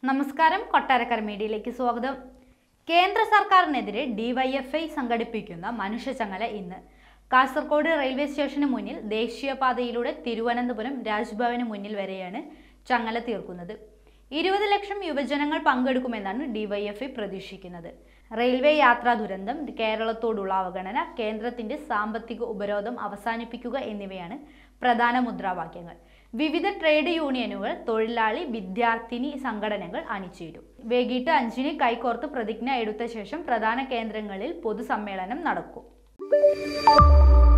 നമസ്കാരം കൊട്ടാരക്കര മീഡിയയിലേക്ക് സ്വാഗതം കേന്ദ്ര സർക്കാരിനെതിരെ ഡിവൈഎഫ്ഐ സംഘടിപ്പിക്കുന്ന മനുഷ്യചങ്ങല ഇന്ന് കാസർഗോഡ് റെയിൽവേ സ്റ്റേഷന് മുന്നിൽ ദേശീയപാതയിലൂടെ തിരുവനന്തപുരം രാജ്ഭവന് മുന്നിൽ വരെയാണ് ചങ്ങല തീർക്കുന്നത് ഇരുപത് ലക്ഷം യുവജനങ്ങൾ പങ്കെടുക്കുമെന്നാണ് ഡിവൈഎഫ്ഐ പ്രതീക്ഷിക്കുന്നത് റെയിൽവേ യാത്രാ ദുരന്തം കേരളത്തോടുള്ള അവഗണന കേന്ദ്രത്തിന്റെ സാമ്പത്തിക ഉപരോധം അവസാനിപ്പിക്കുക എന്നിവയാണ് പ്രധാന മുദ്രാവാക്യങ്ങൾ വിവിധ ട്രേഡ് യൂണിയനുകൾ തൊഴിലാളി വിദ്യാർത്ഥിനി സംഘടനകൾ അണിചേരും വൈകിട്ട് അഞ്ചിന് കൈകോർത്ത് പ്രതിജ്ഞ എടുത്ത ശേഷം പ്രധാന കേന്ദ്രങ്ങളിൽ പൊതുസമ്മേളനം നടക്കും